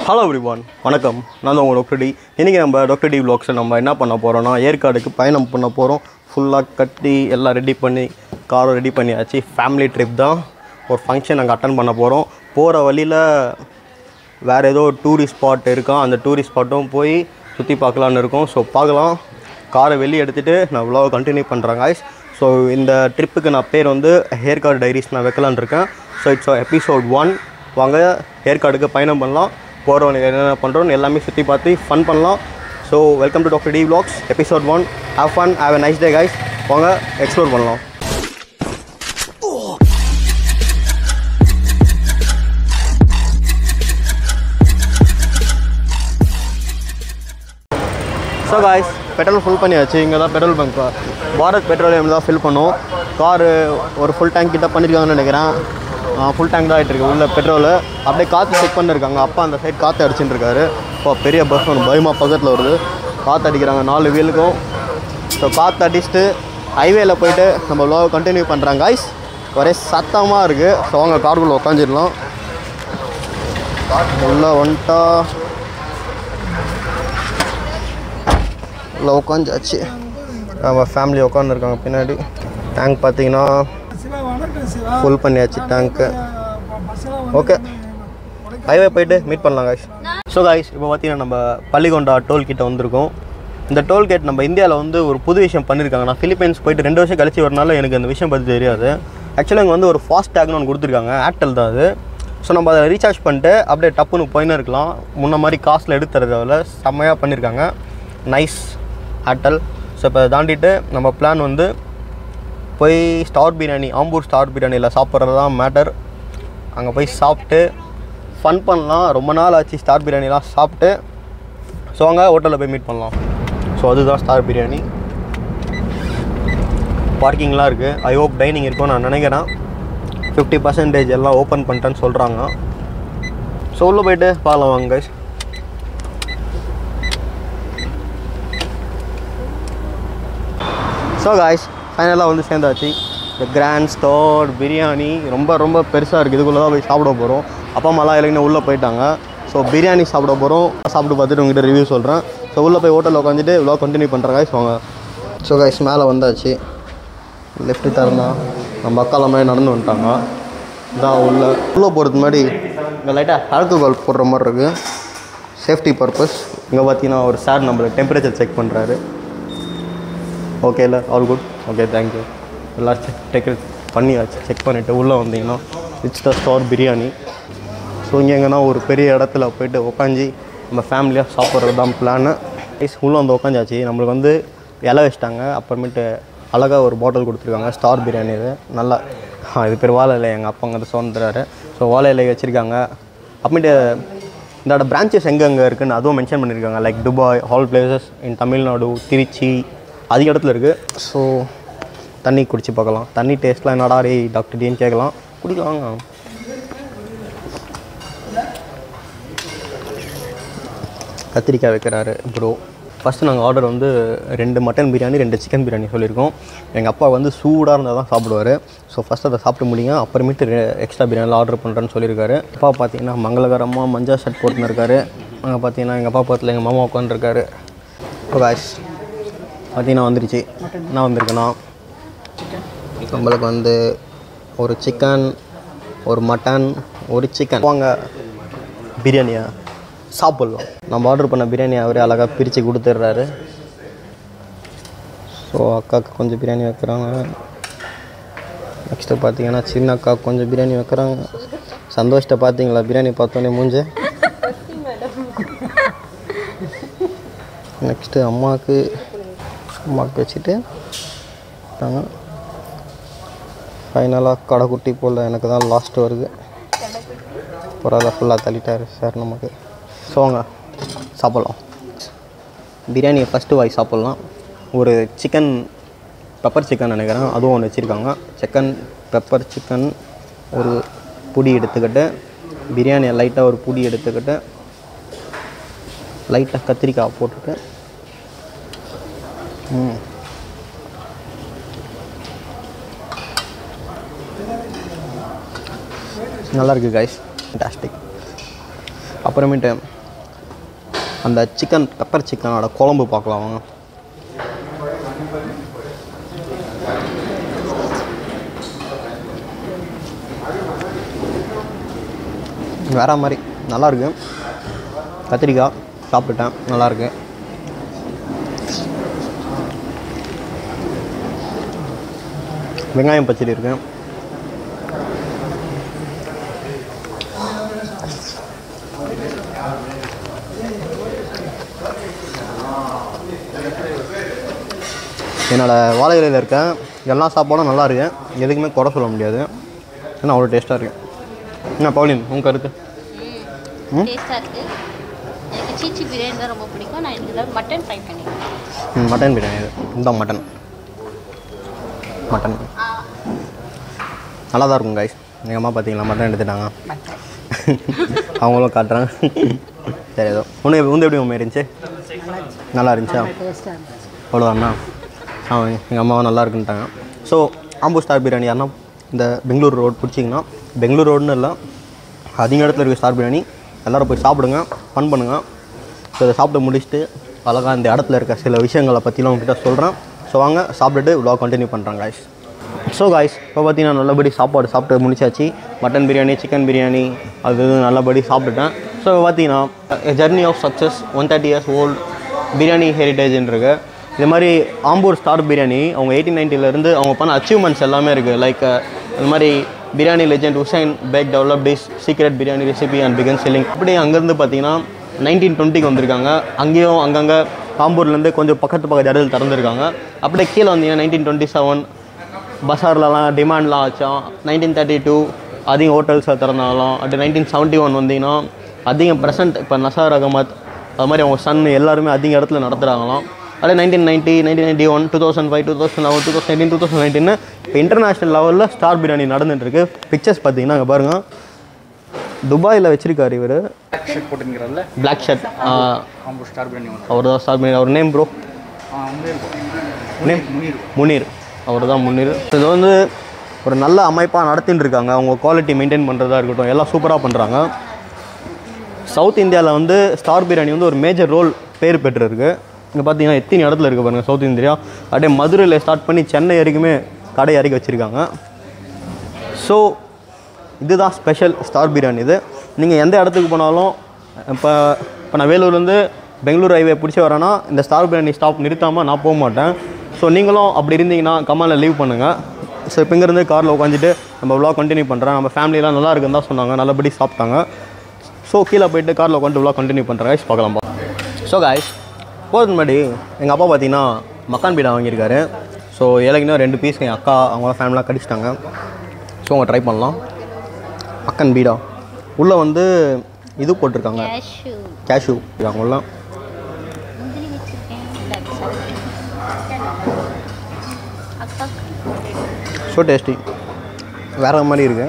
Hello everyone வணக்கம் நான் தான் உங்கள் டாக்டர் டி இன்றைக்கி நம்ம டாக்டர் டி vlogsல நம்ம என்ன பண்ண போகிறோம்னா ஏற்காடுக்கு பயணம் பண்ண போகிறோம் ஃபுல்லாக கட்டி எல்லாம் ரெடி பண்ணி காரை ரெடி பண்ணியாச்சு ஃபேமிலி ட்ரிப் தான் ஒரு ஃபங்க்ஷன் அங்கே அட்டன் பண்ண போகிறோம் போகிற வழியில் வேறு ஏதோ டூரிஸ்ட் ஸ்பாட் இருக்கான் அந்த டூரிஸ்ட் ஸ்பாட்டும் போய் சுற்றி பார்க்கலான்னு இருக்கோம் ஸோ பார்க்கலாம் காரை வெளியே எடுத்துகிட்டு நான் vlog கண்டினியூ பண்ணுறேன் guys ஸோ இந்த ட்ரிப்புக்கு நான் பேர் வந்து ஹேர் கார்டு டைரிஸ் நான் வைக்கலான்னு இருக்கேன் ஸோ இட்ஸ் எபிசோட் ஒன் வாங்க ஹேர் கார்டுக்கு பயணம் பண்ணலாம் போகிறவங்க என்னென்ன பண்ணுறோன்னு எல்லாமே சுற்றி பார்த்து ஃபன் பண்ணலாம் so welcome to doctor D vlogs episode one have fun have a nice day guys வாங்க எக்ஸ்ப்ளோர் பண்ணலாம் ஸோ காய்ஸ் பெட்ரோல் ஃபுல் பண்ணியாச்சு இங்கே தான் பெட்ரோல் பங்க் பாரத் பெட்ரோலியம் தான் ஃபில் பண்ணோம் காரு ஒரு ஃபுல் டேங்க் கிட்ட பண்ணியிருக்காங்கன்னு நினைக்கிறேன் ஃபுல் டேங்க் தான் ஆகிட்டு இருக்கு உள்ள பெட்ரோலு அப்படியே காற்று செக் பண்ணிருக்காங்க அப்பா அந்த சைடு காற்று அடிச்சுட்டு இருக்காரு இப்போ பெரிய பஸ் ஒன்று பயமா பக்கத்தில் வருது காற்று அடிக்கிறாங்க நாலு வீலுக்கும் ஸோ காற்று அடிச்சுட்டு ஹைவேல போயிட்டு நம்ம லோ கண்டினியூ பண்ணுறாங்க காய்ஸ் ஒரே சத்தமாக இருக்குது ஸோ அவங்க காருக்குள்ளே உட்காந்துடலாம் உள்ளே வந்துட்டா உள்ள உட்காந்தாச்சு நம்ம ஃபேமிலி உட்காந்துருக்காங்க பின்னாடி டேங்க் பார்த்தீங்கன்னா ஃபுல் பண்ணியாச்சு டேங்க்கு ஓகே ஹைவே போயிட்டு மீட் பண்ணலாம் காய்ஸ் ஸோ காய்ஸ் இப்போ பார்த்தீங்கன்னா நம்ம பள்ளிகொண்டா டோல் கிட்ட வந்திருக்கோம் இந்த டோல்கேட் நம்ம இந்தியாவில் வந்து ஒரு புது விஷயம் பண்ணியிருக்காங்க நான் ஃபிலிப்பைன்ஸ் போயிட்டு ரெண்டு வருஷம் கழிச்சு வரனால எனக்கு அந்த விஷயம் பற்றி தெரியாது ஆக்சுவலாக இங்கே வந்து ஒரு ஃபாஸ்ட் டேக்னு ஒன்று கொடுத்துருக்காங்க ஏர்டெல் தான் அது ஸோ நம்ம அதை ரீசார்ஜ் பண்ணிட்டு அப்படியே டப்புன்னு போயின்னு இருக்கலாம் முன்ன மாதிரி காசில் எடுத்து தரதால செம்மையாக பண்ணியிருக்காங்க நைஸ் ஏர்டெல் ஸோ இப்போ தாண்டிட்டு நம்ம பிளான் வந்து போய் ஸ்டார் பிரியாணி ஆம்பூர் ஸ்டார் பிரியாணியில் சாப்பிட்றது தான் மேட்டர் அங்கே போய் சாப்பிட்டு ஃபன் பண்ணலாம் ரொம்ப நாள் ஆச்சு ஸ்டார் பிரியாணிலாம் சாப்பிட்டு ஸோ அங்கே ஹோட்டலில் போய் மீட் பண்ணலாம் ஸோ அதுதான் ஸ்டார் பிரியாணி பார்க்கிங்லாம் இருக்குது ஐ ஹோப் டைனிங் இருக்கும் நான் நினைக்கிறேன் ஃபிஃப்டி பர்சன்டேஜ் எல்லாம் ஓப்பன் பண்ணிட்டேன்னு சொல்கிறாங்க ஸோ உள்ளே போயிட்டு பார்க்கலாம் வாங்க guys ஸோ காய்ஸ் ஃபைனலாக வந்து சேர்ந்தாச்சு இந்த கிராண்ட் ஸ்டார் பிரியாணி ரொம்ப ரொம்ப பெருசாக இருக்குது இதுக்குள்ளே தான் போய் சாப்பிட போகிறோம் அப்பா அம்மாலாம் இலைக்குன்னு உள்ளே போயிட்டாங்க ஸோ பிரியாணி சாப்பிட போகிறோம் சாப்பிட்டு பார்த்துட்டு உங்ககிட்ட ரிவ்யூ சொல்கிறேன் ஸோ உள்ளே போய் ஹோட்டலில் உட்காந்துட்டு இவ்வளோ கண்டினியூ பண்ணுறேன் காய்ஸ் வாங்க ஸோ காய்ஸ் மேலே வந்தாச்சு லெஃப்ட்டு திறந்தா நம்ம அக்கால மாதிரி நடந்து வந்துட்டாங்க இதான் உள்ள உள்ளே போகிறதுக்கு முன்னாடி இங்கே லைட்டாக ஆல்கோகால் போடுற மாதிரி இருக்குது சேஃப்டி பர்பஸ் இங்கே பார்த்தீங்கன்னா ஒரு சார் நம்மளுக்கு டெம்பரேச்சர் செக் பண்ணுறாரு ஓகே இல்லை ஆல் குட் ஓகே தேங்க்யூ எல்லாம் செக் டெக் பண்ணியாச்சு செக் பண்ணிவிட்டு உள்ளே வந்தீங்கன்னா it's the star biryani so இங்கே எங்கன்னா ஒரு பெரிய இடத்துல போயிட்டு உட்காந்து நம்ம ஃபேமிலியாக சாப்பிட்றது தான் பிளானு ஐஸ் உள்ளே வந்து உட்காந்தாச்சு நம்மளுக்கு வந்து இலை வச்சிட்டாங்க அப்புறமேட்டு அழகாக ஒரு பாட்டில் கொடுத்துருக்காங்க ஸ்டார் பிரியாணி இது நல்லா ஆ, இது பேர் வாழை இலை எங்கள் அப்பா அங்கே சுதந்துறாரு ஸோ வாழை இலை வச்சுருக்காங்க அப்புறமேட்டு இதோட பிரான்ச்சஸ் எங்கெங்கே இருக்குன்னு அதுவும் மென்ஷன் பண்ணியிருக்காங்க like Dubai all places in Tamil Nadu Trichy அதிக இடத்துல இருக்குது ஸோ தண்ணி குடிச்சு பார்க்கலாம் தண்ணி டேஸ்ட்லாம் என்னடா ரே டாக்டர் டின்னு கேட்கலாம் குடிக்கலாங்க கத்திரிக்காய் வைக்கிறாரு ப்ரோ ஃபஸ்ட்டு நாங்கள் ஆர்டர் வந்து ரெண்டு மட்டன் பிரியாணி ரெண்டு சிக்கன் பிரியாணி சொல்லியிருக்கோம் எங்கள் அப்பா வந்து சூடாக இருந்தால் தான் சாப்பிடுவார் ஸோ ஃபஸ்ட்டு அதை சாப்பிட்டு முடியுங்க அப்புறமேட்டு எக்ஸ்ட்ரா பிரியாணியில் ஆர்டர் பண்ணுறேன்னு சொல்லியிருக்காரு அப்பா பார்த்தீங்கன்னா மங்களகரமாக மஞ்சள் ஷர்ட் போட்டுன்னு இருக்காரு அங்கே பார்த்தீங்கன்னா எங்கள் அப்பா பக்கத்தில் எங்கள் மாமா உட்காந்துருக்காரு காஷ் பார்த்தீங்கன்னா வந்துருச்சு என்ன வந்திருக்குன்னா நம்மளுக்கு வந்து ஒரு சிக்கன் ஒரு மட்டன் ஒரு சிக்கன் வாங்க பிரியாணியா சாப்பிட்லாம் நம்ம ஆர்டர் பண்ண பிரியாணி அவரே அழகாக பிரித்து கொடுத்துட்றாரு ஸோ அக்காவுக்கு கொஞ்சம் பிரியாணி வைக்கிறாங்க நெக்ஸ்ட்டு பார்த்தீங்கன்னா சின்ன அக்கா கொஞ்சம் பிரியாணி வைக்கிறாங்க சந்தோஷத்தை பார்த்தீங்களா பிரியாணி பார்த்தோன்னே மூஞ்சு நெக்ஸ்ட்டு அம்மாவுக்கு அம்மாவுக்கு வச்சுட்டு விட்டாங்க ஃபைனலாக கடைக்குட்டி போல் எனக்கு தான் லாஸ்ட் வருது பரவாயில்ல ஃபுல்லாக தள்ளிட்டாரு சார் நமக்கு ஸோ வாங்க சாப்பிட்லாம் பிரியாணியை ஃபஸ்ட்டு வாய் சாப்பிட்லாம் ஒரு சிக்கன் பெப்பர் சிக்கன் நினைக்கிறேன் அதுவும் ஒன்று வச்சுருக்காங்க சிக்கன் பெப்பர் சிக்கன் ஒரு புடி எடுத்துக்கிட்டு பிரியாணியை லைட்டாக ஒரு புடி எடுத்துக்கிட்டு லைட்டாக கத்திரிக்காய் போட்டுட்டு ம் நல்லா இருக்கு கைஸ் ஃபண்டாஸ்டிக் அப்புறமேட்டு அந்த சிக்கன் பெப்பர் சிக்கனோட குழம்பு பார்க்கலாம் வாங்க வேற மாதிரி நல்லா இருக்கு கத்திரிக்காய் சாப்பிட்டுட்டேன் நல்லா இருக்கு வெங்காயம் பச்சடி இருக்கு என்னோட வாழை இலையில் இருக்க எல்லா சாப்பாடும் நல்லா இருக்கு எதுக்குமே குறை சொல்ல முடியாது ஏன்னா அவ்வளோ டேஸ்ட்டாக இருக்கு என்ன பவுலின் உங்கள் கருத்து ம்? டேஸ்ட்டாக இருக்குது எனக்கு சீச்சி பிரியாணி தான் ரொம்ப பிடிக்கும் நான் இதில் மட்டன் ஃப்ரை பண்ணிக்கிறேன் ம், மட்டன் பிரியாணி இது இந்த மட்டன் மட்டன் நல்லா தான் இருக்கும் கைஸ் எங்கள் அம்மா பார்த்தீங்களா மட்டன் எடுத்துட்டாங்க அவங்களும் காட்டுறாங்க சரி ஏதோ உனக்கு உந்து எப்படி உண்மை இருந்துச்சு நல்லா இருந்துச்சா அவ்வளோதாண்ணா ஆ எங்கள் அம்மாவும் நல்லா இருக்குன்ட்டாங்க ஸோ ஆம்பூர் ஸ்டார் பிரியாணி யாருன்னா இந்த பெங்களூர் ரோடு பிடிச்சிங்கன்னா பெங்களூர் ரோடுன்னு இல்லை அதிக இடத்துல இருக்க ஸ்டார் பிரியாணி எல்லோரும் போய் சாப்பிடுங்க ஃபன் பண்ணுங்கள் ஸோ இதை சாப்பிட்டு முடிச்சுட்டு அழகாக இந்த இடத்துல இருக்க சில விஷயங்களை பற்றிலாம் உங்ககிட்ட சொல்கிறேன் ஸோ வாங்க சாப்பிட்டுட்டு vlog கண்டினியூ பண்ணுறேன் guys ஸோ காய்ஸ் இப்போ பார்த்தீங்கன்னா நல்லபடி சாப்பாடு சாப்பிட்டு முடிச்சாச்சு மட்டன் பிரியாணி சிக்கன் பிரியாணி அது இது நல்லபடி சாப்பிட்டுட்டேன் ஸோ இப்போ பார்த்தீங்கன்னா journey of success one thirty years old biryani ஹெரிட்டேஜ்னு இருக்கு இது மாதிரி ஆம்பூர் ஸ்டார் பிரியாணி அவங்க எயிட்டீன் நைன்ட்டிலேருந்து அவங்க பண்ண அச்சீவ்மெண்ட்ஸ் எல்லாமே இருக்குது லைக் இந்த மாதிரி biryani legend Hussain Baig develop dish secret biryani recipe and began selling அப்படியே அங்கேருந்து பார்த்தீங்கன்னா நைன்டீன் டுவெண்ட்டிக்கு வந்திருக்காங்க அங்கேயும் அங்கங்கே ஆம்பூர்லேருந்து கொஞ்சம் பக்கத்து பக்கத்து இடத்துல திறந்துருக்காங்க அப்படியே கீழே வந்தீங்கன்னா நைன்டீன் டுவெண்ட்டி செவன் பஸார்லலாம் டிமாண்ட்லாம் வச்சோம் நைன்டீன் தேர்ட்டி டூ அதிக ஹோட்டல்ஸில் திறந்தாலும் அப்படி நைன்டீன் செவன்ட்டி ஒன் வந்தீங்கன்னா அதிகம் ப்ரெசென்ட் இப்போ நசார் அகமத் அது மாதிரி அவங்க சன் எல்லாருமே அதிக இடத்துல நடத்துகிறாங்களாம் அப்படியே nineteen ninety nineteen ninety one two thousand five two thousand eleven two thousand two thousand nineteen இப்போ இன்டர்நேஷ்னல் லெவலில் ஸ்டார் பிரியாணி நடந்துட்டு இருக்கு பிக்சர்ஸ் பார்த்தீங்கன்னா அங்கே பாருங்கள் துபாயில் வச்சிருக்காரு இவர் பிளாக் ஷர்ட் போட்டுங்கிறதுல black shirt Ambur star biryani ஒன்று அவர் தான் ஸ்டார் பிரியாணி அவர் name bro name Munir Munir அவர் தான் முனீர் இது வந்து ஒரு நல்ல அமைப்பாக நடத்தின்னு இருக்காங்க அவங்க குவாலிட்டி மெயின்டைன் பண்ணுறதா இருக்கட்டும் எல்லாம் சூப்பராக பண்ணுறாங்க சவுத் இந்தியாவில் வந்து ஸ்டார் பிரியாணி வந்து ஒரு மேஜர் ரோல் பேர் பெற்றிருக்கு இங்கே பார்த்தீங்கன்னா எத்தனை இடத்துல இருக்குது பாருங்கள் சவுத் இந்தியா அப்படியே மதுரையில் ஸ்டார்ட் பண்ணி சென்னை வரைக்குமே கடை இறக்கி வச்சுருக்காங்க ஸோ இதுதான் ஸ்பெஷல் ஸ்டார் பிரியாணி இது நீங்கள் எந்த இடத்துக்கு போனாலும் இப்போ இப்போ நான் வேலூர்லேருந்து பெங்களூர் ஹைவே பிடிச்சி வரேன்னா இந்த ஸ்டார் பிரியாணி ஸ்டாப் நிறுத்தாமல் நான் போக மாட்டேன் ஸோ நீங்களும் அப்படி இருந்தீங்கன்னா கமாலில் லீவ் பண்ணுங்கள் ஸோ இப்போ இங்கேருந்து காரில் உட்காந்துட்டு நம்ம vlog கண்டினியூ பண்ணுறேன் நம்ம ஃபேமிலியெலாம் நல்லா இருக்குன்னு தான் சொன்னாங்க நல்லபடி சாப்பிட்டாங்க ஸோ கீழே போயிட்டு காரில் உட்காந்து vlog கண்டினியூ பண்ணுறேன் guys பார்க்கலாம் ஸோ guys போகிறதுக்கு முன்னாடி எங்கள் அப்பா பார்த்தீங்கன்னா மக்கான் பீடா வாங்கியிருக்காரு ஸோ ஏழைக்குன்னா ரெண்டு பீஸ் என் அக்கா அவங்களாம் ஃபேமிலியாக கடிச்சிட்டாங்க ஸோ அவங்க ட்ரை பண்ணலாம் மக்கன் பீடா உள்ளே வந்து இது போட்டிருக்காங்க கேஷ்யூ கேஷ்யூ அவங்க உள்ள முந்திரி வச்சுருக்கேன் அக்கா ஸோ டேஸ்டி வேறு மாதிரி இருக்கு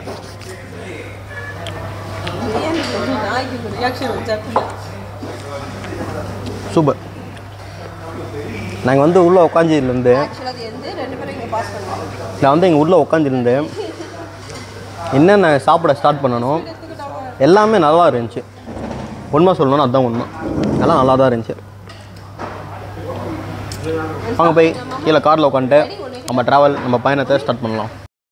சூப்பர் நாங்கள் வந்து உள்ளே உட்காந்துருந்து நான் வந்து இங்கே உள்ளே உட்காந்துருந்து என்னென்ன சாப்பிட ஸ்டார்ட் பண்ணணும் எல்லாமே நல்லா இருந்துச்சு உண்மை சொல்லணும்னா அதுதான் உண்மை எல்லாம் நல்லா தான் இருந்துச்சு வாங்க போய் கீழே காரில் உட்காந்துட்டு நம்ம ட்ராவல் நம்ம பயணத்தை ஸ்டார்ட் பண்ணலாம்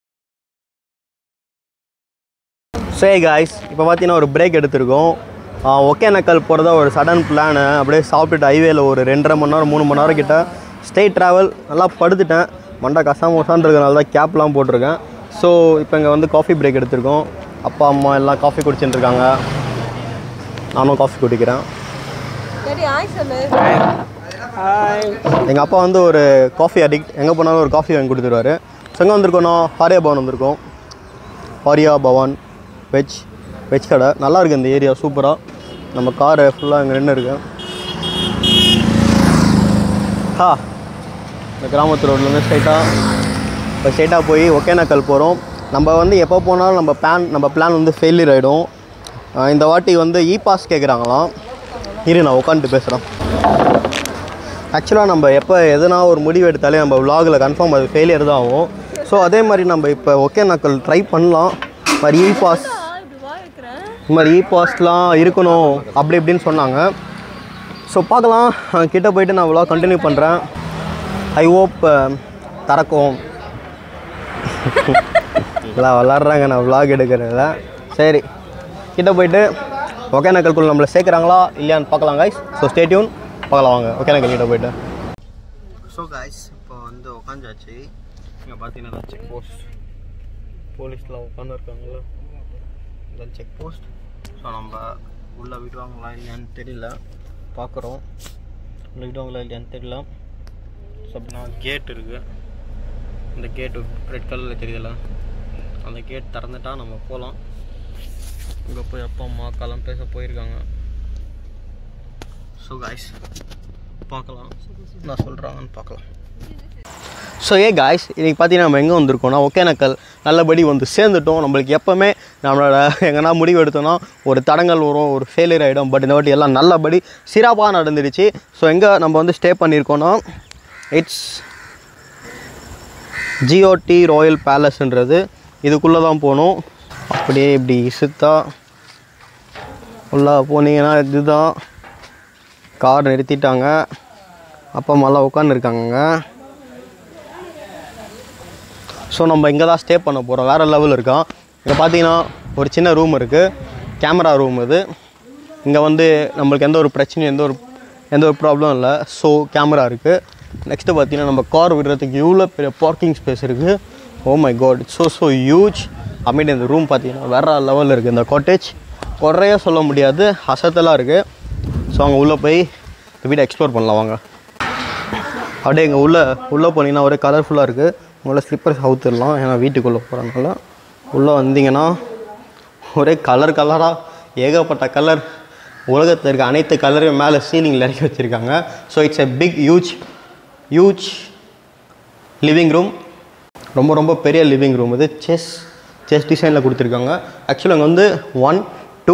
சரி காய்ஸ் இப்போ பார்த்தீங்கன்னா ஒரு பிரேக் எடுத்திருக்கோம் ஆஹ் ஒகேனக்கல் போகிறதா ஒரு சடன் பிளானு அப்படியே சாப்பிட்டுட்டு ஹைவேல ஒரு ரெண்டரை மணி நேரம் மூணு மணி நேரம் கிட்ட ஸ்டேட் ட்ராவல் நல்லா படுத்துட்டேன் மண்டை கசாமோசான் இருக்கிறனால தான் கேப்லாம் போட்டிருக்கேன் ஸோ இப்போ இங்கே வந்து காஃபி பிரேக் எடுத்திருக்கோம் அப்பா அம்மா எல்லாம் காஃபி குடிச்சிட்டு இருக்காங்க நானும் காஃபி குடிக்கிறேன் எங்கள் அப்பா வந்து ஒரு காஃபி அடிக்ட் எங்கே போனாலும் ஒரு காஃபி வாங்கி கொடுத்துருவாரு ஸோ எங்கே வந்திருக்கோன்னா ஹாரியா பவன் வந்திருக்கோம் ஹாரியா பவன் வெஜ் வெஜ் கடை நல்லா இருக்கு இந்த ஏரியா சூப்பராக நம்ம காரு ஃபுல்லாக இங்கே நின்று இருக்கு ஹா இந்த கிராமத்து ரோட்லேருந்து ஸ்ட்ரைட்டாக இப்போ ஸ்ட்ரைட்டாக போய் ஒகேனக்கல் போகிறோம் நம்ம வந்து எப்போ போனாலும் நம்ம பிளான் நம்ம பிளான் வந்து ஃபெயிலியர் ஆகிடும் இந்த வாட்டி வந்து இ பாஸ் கேட்குறாங்களாம் இரு நான் உட்காந்துட்டு பேசுகிறேன் ஆக்சுவலாக நம்ம எப்போ எதனா ஒரு முடிவு எடுத்தாலே நம்ம விலாகில் கன்ஃபார்ம் அது ஃபெயிலியர் தான் ஆகும் ஸோ அதே மாதிரி நம்ம இப்போ ஒகேனக்கல் ட்ரை பண்ணலாம் மாதிரி இ பாஸ் இந்த மாதிரி இ பாஸ்லாம் இருக்கணும் அப்படி இப்படின்னு சொன்னாங்க ஸோ பார்க்கலாம் அஹ் கிட்ட போயிட்டு நான் இவ்வளோ கண்டினியூ பண்ணுறேன் ஐ ஹோப் திறக்கும் எல்லாம் விளாட்றாங்க நான் vlog எடுக்கிறதுல சரி கிட்ட போயிட்டு ஒகேனக்கல்குள்ள நம்மளை சேர்க்குறாங்களா இல்லையான்னு பார்க்கலாம் காய்ஸ் ஸோ ஸ்டேட்யூன் பார்க்கலாம் வாங்க ஒகேனக்கல் கிட்ட போயிட்டு ஸோ காய்ஸ் இப்போ வந்து உட்காந்தாச்சு இங்கே பார்த்தீங்கன்னா செக் போஸ்ட் போலீஸ்லாம் உட்காந்துருக்காங்களா இந்த செக் போஸ்ட் ஸோ நம்ம உள்ளே விடுவாங்களா இல்லையான்னு தெரியல பார்க்குறோம் உள்ளே விடுவாங்களா இல்லையான்னு தெரியல ஸோ அப்படின்னா கேட் இருக்குது இந்த கேட்டு ரெட் கலரில் தெரியுதுல்ல அந்த கேட் திறந்துட்டா நம்ம போகலாம் இங்கே போய் அப்பா அம்மா அக்காலாம் பேச போயிருக்காங்க ஸோ காய்ஸ் பார்க்கலாம் நான் சொல்கிறாங்கன்னு பார்க்கலாம் ஸோ ஏ காய்ஸ் இன்றைக்கி பார்த்தீங்கன்னா நம்ம எங்கே வந்திருக்கோம்னா ஒகேனக்கல் நல்லபடி வந்து சேர்ந்துட்டோம் நம்மளுக்கு எப்போவுமே நம்மளோட எங்கன்னா முடிவு எடுத்தோம்னா ஒரு தடங்கள் வரும் ஒரு ஃபெயிலியர் ஆகிடும் பட் இந்த வாட்டி எல்லாம் நல்லபடி சிறப்பாக நடந்துடுச்சு ஸோ எங்கே நம்ம வந்து ஸ்டே பண்ணியிருக்கோன்னா இட்ஸ் ஜிஓடி ராயல் பேலஸ்ன்றது இதுக்குள்ளே தான் போகணும் அப்படியே இப்படி சித்தா உள்ளே போனீங்கன்னா இதுதான் கார் நிறுத்திட்டாங்க அப்பா அம்மாலாம் உட்காந்துருக்காங்க ஸோ நம்ம இங்கே தான் ஸ்டே பண்ண போகிறோம் வேறு லெவல் இருக்கான் இங்கே பார்த்தீங்கன்னா ஒரு சின்ன ரூம் இருக்குது கேமரா ரூம் இது இங்கே வந்து நம்மளுக்கு எந்த ஒரு பிரச்சனையும் எந்த ஒரு எந்த ஒரு ப்ராப்ளம் இல்லை ஸோ கேமரா இருக்குது நெக்ஸ்ட்டு பார்த்தீங்கன்னா நம்ம கார் விடுறதுக்கு இவ்வளோ பெரிய பார்க்கிங் ஸ்பேஸ் இருக்குது oh my god so so huge amid இந்த ரூம் பார்த்தீங்கன்னா வேறு லெவலில் இருக்குது இந்த காட்டேஜ் குறைய சொல்ல முடியாது அசத்தலாக இருக்குது ஸோ அங்கே உள்ளே போய் இந்த வீடை எக்ஸ்ப்ளோர் பண்ணலாம் வாங்க அப்படியே இங்கே உள்ளே உள்ளே போனீங்கன்னா ஒரே கலர்ஃபுல்லாக இருக்குது உங்களை ஸ்லிப்பர்ஸ் அவுத்துடலாம் ஏன்னா வீட்டுக்குள்ளே போகிறனால உள்ளே வந்தீங்கன்னா ஒரே கலர் கலராக ஏகப்பட்ட கலர் உலகத்தில் இருக்க அனைத்து கலரையும் மேலே சீலிங்கில் இறக்கி வச்சுருக்காங்க so it's a big huge huge living room ரொம்ப ரொம்ப பெரிய லிவிங் ரூம் இது செஸ் செஸ் டிசைனில் கொடுத்துருக்காங்க ஆக்சுவலாக அங்கே வந்து one two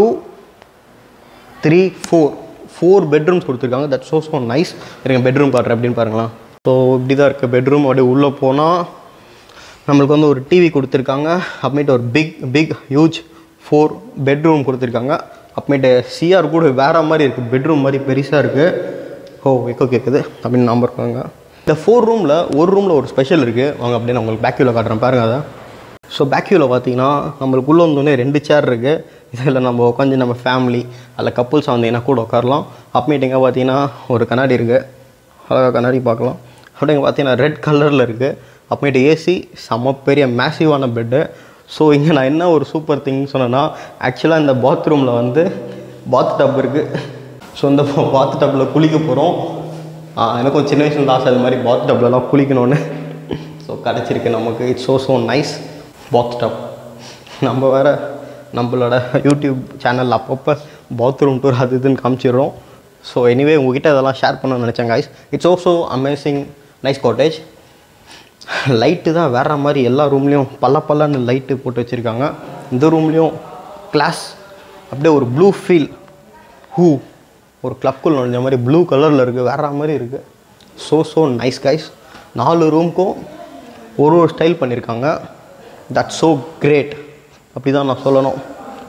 three four four bedrooms கொடுத்துருக்காங்க தட் ஸோ ஸோ நைஸ் இருங்க பெட்ரூம் காட்டுறேன் அப்படின்னு பாருங்களேன் ஸோ இப்படி தான் இருக்குது பெட்ரூம் அப்படியே உள்ளே போனால் நம்மளுக்கு வந்து ஒரு டிவி கொடுத்துருக்காங்க அப்புறமேட்டு ஒரு big big huge four bedroom கொடுத்துருக்காங்க அப்புறமேட்டு சிஆர் கூட வேறு மாதிரி இருக்குது பெட்ரூம் மாதிரி பெருசாக இருக்குது ஓ எக்கோ கேட்குது அப்படின்னு நம்பர் இருக்காங்க இந்த ஃபோர் ரூமில் ஒரு ரூமில் ஒரு ஸ்பெஷல் இருக்குது வாங்க அப்படியே நான் உங்களுக்கு பேக்யூவில் காட்டுறேன் பாருங்க அதை ஸோ பேக்யூவில் பார்த்தீங்கன்னா நம்மளுக்கு உள்ளே வந்தோடனே ரெண்டு சேர் இருக்குது இதில் நம்ம உட்காந்து நம்ம ஃபேமிலி அதில் கப்புள்ஸ் வந்தீங்கன்னா கூட உட்காரலாம் அப்புறமேட்டுங்க பார்த்தீங்கன்னா ஒரு கண்ணாடி இருக்குது அழகாக கண்ணாடி பார்க்கலாம் அப்படிங்க பார்த்தீங்கன்னா ரெட் கலரில் இருக்குது அப்புறமேட்டு ஏசி செம்ம பெரிய மேசிவான பெட்டு ஸோ இங்கே நான் என்ன ஒரு சூப்பர் திங் சொன்னேன்னா ஆக்சுவலாக இந்த பாத்ரூமில் வந்து பாத் டப் இருக்குது ஸோ இந்த பாத் டப்பில் குளிக்க போகிறோம் எனக்கும் சின்ன வயசுல ஆசை அது மாதிரி பாத் டப்லலாம் குளிக்கணும்னு ஸோ கிடச்சிருக்கு நமக்கு it's so so nice bath tub நம்ம வேறு நம்மளோட யூடியூப் சேனல் அப்பப்போ பாத்ரூம் டூர் அது இதுன்னு காமிச்சிடுறோம் ஸோ எனிவே உங்ககிட்ட இதெல்லாம் ஷேர் பண்ண நினச்சேன் guys it's also amazing nice cottage light தான் வேற மாதிரி எல்லா ரூம்லேயும் பல்ல பல்லன்னு லைட்டு போட்டு வச்சுருக்காங்க இந்த ரூம்லேயும் கிளாஸ் அப்படியே ஒரு ப்ளூ ஃபீல் ஹூ ஒரு கிளப்குள் நுழைஞ்ச மாதிரி ப்ளூ கலரில் இருக்குது வேற மாதிரி இருக்குது ஸோ ஸோ நைஸ் கைஸ் நாலு ரூமுக்கும் ஒரு ஒரு ஸ்டைல் பண்ணியிருக்காங்க தட் ஸோ கிரேட் அப்படி தான் நான் சொல்லணும்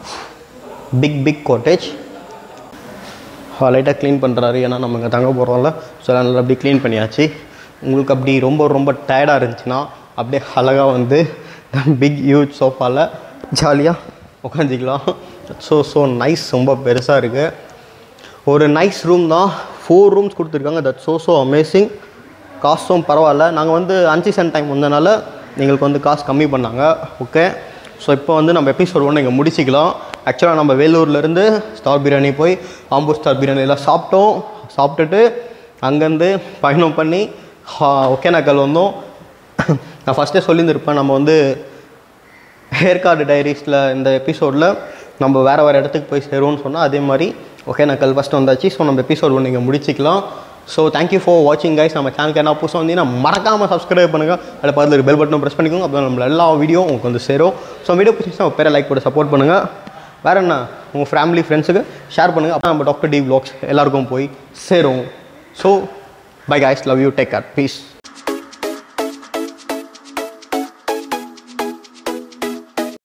பிக் பிக் கோட்டேஜ் லைட்டாக க்ளீன் பண்ணுறாரு ஏன்னா நம்ம இங்கே தங்க போகிறோம்ல ஸோ அதனால் அப்படி க்ளீன் பண்ணியாச்சு உங்களுக்கு அப்படி ரொம்ப ரொம்ப டயர்டாக இருந்துச்சுன்னா அப்படியே அழகாக வந்து பிக் யூத் சோஃபாவில் ஜாலியாக உட்காந்துக்கலாம் ஸோ ஸோ நைஸ் ரொம்ப பெருசாக இருக்குது ஒரு நைஸ் ரூம் தான் ஃபோர் ரூம்ஸ் கொடுத்துருக்காங்க தட் ஸோ ஸோ அமேசிங் காசும் பரவாயில்ல நாங்கள் வந்து அஞ்சு சென்ட் டைம் வந்தனால எங்களுக்கு வந்து காசு கம்மி பண்ணாங்க ஓகே ஸோ இப்போ வந்து நம்ம எபிசோட் ஒன்று இங்கே முடிச்சிக்கலாம் ஆக்சுவலாக நம்ம வேலூர்லேருந்து ஸ்டார் பிரியாணி போய் ஆம்பூர் ஸ்டார் பிரியாணி எல்லாம் சாப்பிட்டோம் சாப்பிட்டுட்டு அங்கேருந்து பயணம் பண்ணி ஹா- ஒகேனக்கல் வந்தோம் நான் ஃபஸ்ட்டே சொல்லியிருந்திருப்பேன் நம்ம வந்து ஹேர்கார்டு டைரிஸில் இந்த எபிசோடில் நம்ம வேறு வேறு இடத்துக்கு போய் சேருவோம்னு சொன்னால் அதே மாதிரி ஒகேனக்கல் ஃபஸ்ட்டு வந்தாச்சு ஸோ நம்ம எபிசோட் ஒன்று இங்கே முடிச்சிக்கலாம் ஸோ தேங்க்யூ ஃபார் வாட்சிங் கைஸ் நம்ம சேனலுக்கு என்ன புதுசாக வந்தீங்கன்னா மறக்காமல் சப்ஸ்கிரைப் பண்ணுங்கள் அதில் பக்கத்தில் பெல் பட்டனும் ப்ரெஸ் பண்ணிக்கோங்க அப்போ நம்மள எல்லா வீடியோ உங்களுக்கு வந்து சேரும் ஸோ வீடியோ பிடிச்சிச்சுன்னா பேரை லைக் போட்டு சப்போர்ட் பண்ணுங்கள் வேறு என்ன உங்கள் ஃபேமிலி ஃப்ரெண்ட்ஸுக்கு ஷேர் பண்ணுங்கள் அப்போ நம்ம டாக்டர் டி vlogs எல்லாருக்கும் போய் சேரும் so bye guys love you take care please